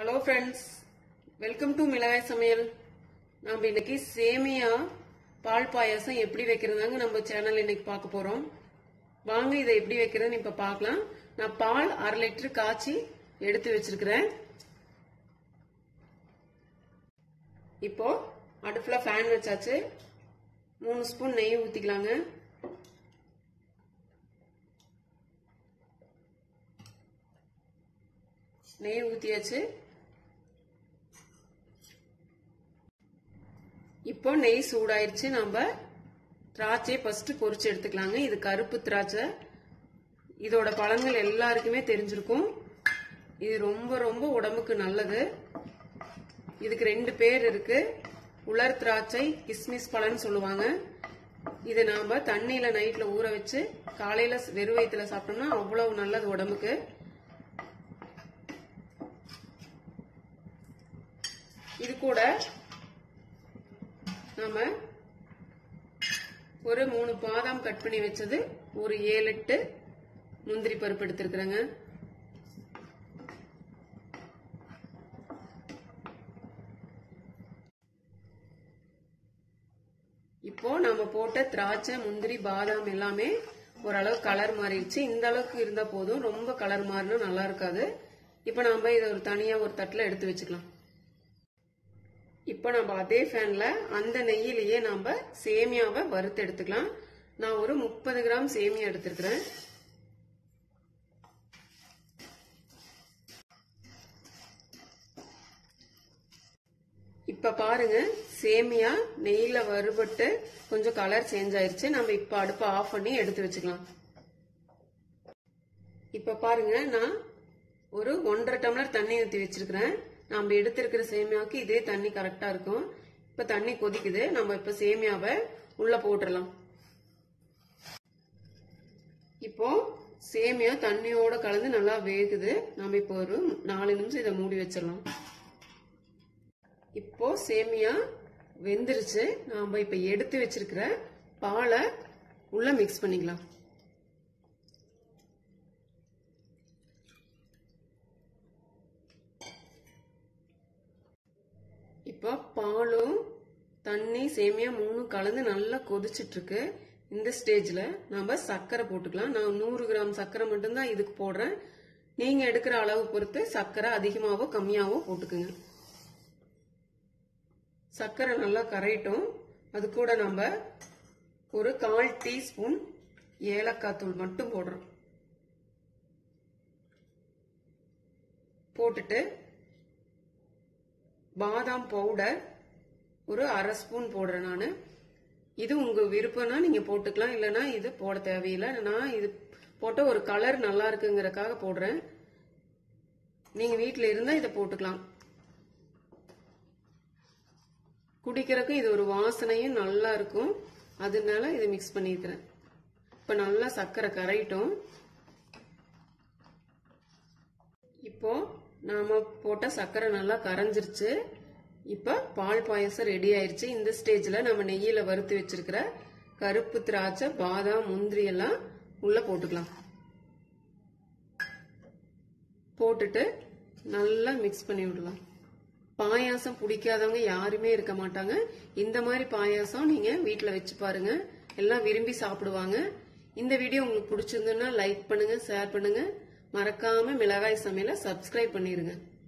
hello friends welcome to மிளகாய் சமையல் நாம் இன்னைக்கு சேமியா பால் பாயாசம் எப்படி வைக்கிறதாங்க நம்ம சேனல் இன்னைக்கு பார்க்க போறோம் வாங்க இதை எப்படி வைக்கிறதுன்னு இப்ப பார்க்கலாம் நான் பால் அரை லிட்டர் காய்ச்சி எடுத்து வச்சிருக்கிறேன் இப்போ அடுப்புல ஃபேன் வச்சாச்சு மூணு ஸ்பூன் நெய் ஊத்திக்கலாங்க நெய் ஊத்தியாச்சு இப்போ நெய் சூடாயிருச்சு நம்ம திராட்சையை ஃபர்ஸ்ட் பொரிச்சு எடுத்துக்கலாங்க இது கருப்பு திராட்சை இதோட பலன்கள் எல்லாருக்குமே தெரிஞ்சிருக்கும் இது ரொம்ப ரொம்ப உடம்புக்கு நல்லது இதுக்கு ரெண்டு பேர் இருக்கு உலர் திராட்சை கிஸ்மிஸ் பழம்னு சொல்லுவாங்க இது நாம தண்ணியில நைட்ல ஊற வச்சு காலையில வெறும் வயிற்றுல சாப்பிட்டோம்னா அவ்வளவு நல்லது உடம்புக்கு இது கூட நாம ஒரு மூணு பாதாம் கட் பண்ணி வச்சது ஒரு ஏழு எட்டு முந்திரி பருப்பு எடுத்திருக்கிறேங்க இப்போ நம்ம போட்ட திராட்சை முந்திரி பாதாம் எல்லாமே ஓரளவு கலர் மாறிடுச்சு இந்த அளவுக்கு இருந்தா போதும் ரொம்ப கலர் மாறினா நல்லா இருக்காது இப்போ நம்ம இதை ஒரு தனியா ஒரு தட்டுல எடுத்து வச்சுக்கலாம் இப்போ நம்ம அதே ஃபேன்ல அந்த நெய்யிலேயே நம்ம சேமியாவை வறுத்து எடுத்துக்கலாம் நான் ஒரு முப்பது கிராம் சேமியா எடுத்திருக்கிறேன் இப்ப பாருங்க சேமியா நெய்ல வறுபட்டு கொஞ்சம் கலர் சேஞ்ச் ஆயிருச்சு நம்ம இப்ப அடுப்பை ஆஃப் பண்ணி எடுத்து வச்சுக்கலாம் இப்ப பாருங்க நான் ஒரு ஒன்றரை டம்ளர் தண்ணி ஊற்றி வச்சிருக்கிறேன் நம்ம எடுத்திருக்கிற சேமியாவுக்கு இதே தண்ணி கரெக்டா இருக்கும் இப்ப தண்ணி கொதிக்குது நம்ம இப்ப சேமியாவை உள்ள போட்டுடலாம் இப்போ சேமியா தண்ணியோட கலந்து நல்லா வேகுது நம்ம இப்போ ஒரு நாலு நிமிஷம் இதை மூடி வச்சிடலாம் இப்போ சேமியா வெந்துருச்சு நாம இப்ப எடுத்து வச்சிருக்கிற பாலை உள்ள மிக்ஸ் பண்ணிக்கலாம் இப்போ பாலும் தண்ணி சேமியா மூணும் கலந்து நல்லா கொதிச்சிட்டு இருக்கு இந்த ஸ்டேஜ்ல நம்ம சர்க்கரை போட்டுக்கலாம் நான் நூறு கிராம் சர்க்கரை மட்டும்தான் இதுக்கு போடுறேன் நீங்க எடுக்கிற அளவு பொறுத்து சர்க்கரை அதிகமாவோ கம்மியாவோ போட்டுக்குங்க சர்க்கரை நல்லா கரையட்டும் அது கூட நம்ம ஒரு கால் டீஸ்பூன் ஏலக்காய் தூள் மட்டும் போடுறோம் போட்டுட்டு பாதாம் பவுடர் ஒரு அரை ஸ்பூன் போடுறேன் நான் இது உங்க விருப்பம்னா நீங்க போட்டுக்கலாம் இல்லைன்னா இது போட தேவையில்லை நான் இது போட்ட ஒரு கலர் நல்லா இருக்குங்கிறக்காக போடுறேன் நீங்க வீட்டில் இருந்தா இதை போட்டுக்கலாம் குடிக்கிறதுக்கும் இது ஒரு வாசனையும் நல்லா இருக்கும் அதனால இதை மிக்ஸ் பண்ணியிருக்கிறேன் இப்போ நல்லா சர்க்கரை கரையிட்டோம் இப்போ நாம போட்ட சர்க்கரை நல்லா கரைஞ்சிருச்சு இப்ப பால் பாயசம் ரெடி ஆயிருச்சு இந்த ஸ்டேஜ்ல நம்ம நெய்யில வறுத்து வச்சிருக்கிற கருப்பு திராட்சை பாதாம் முந்திரி எல்லாம் உள்ள போட்டுக்கலாம் போட்டுட்டு நல்லா மிக்ஸ் பண்ணி விடலாம் பாயாசம் பிடிக்காதவங்க யாருமே இருக்க மாட்டாங்க இந்த மாதிரி பாயாசம் நீங்க வீட்டுல வச்சு பாருங்க எல்லாம் விரும்பி சாப்பிடுவாங்க இந்த வீடியோ உங்களுக்கு பிடிச்சிருந்ததுன்னா லைக் பண்ணுங்க ஷேர் பண்ணுங்க மறக்காம மிளகாய் சமையலை சப்ஸ்கிரைப் பண்ணிருங்க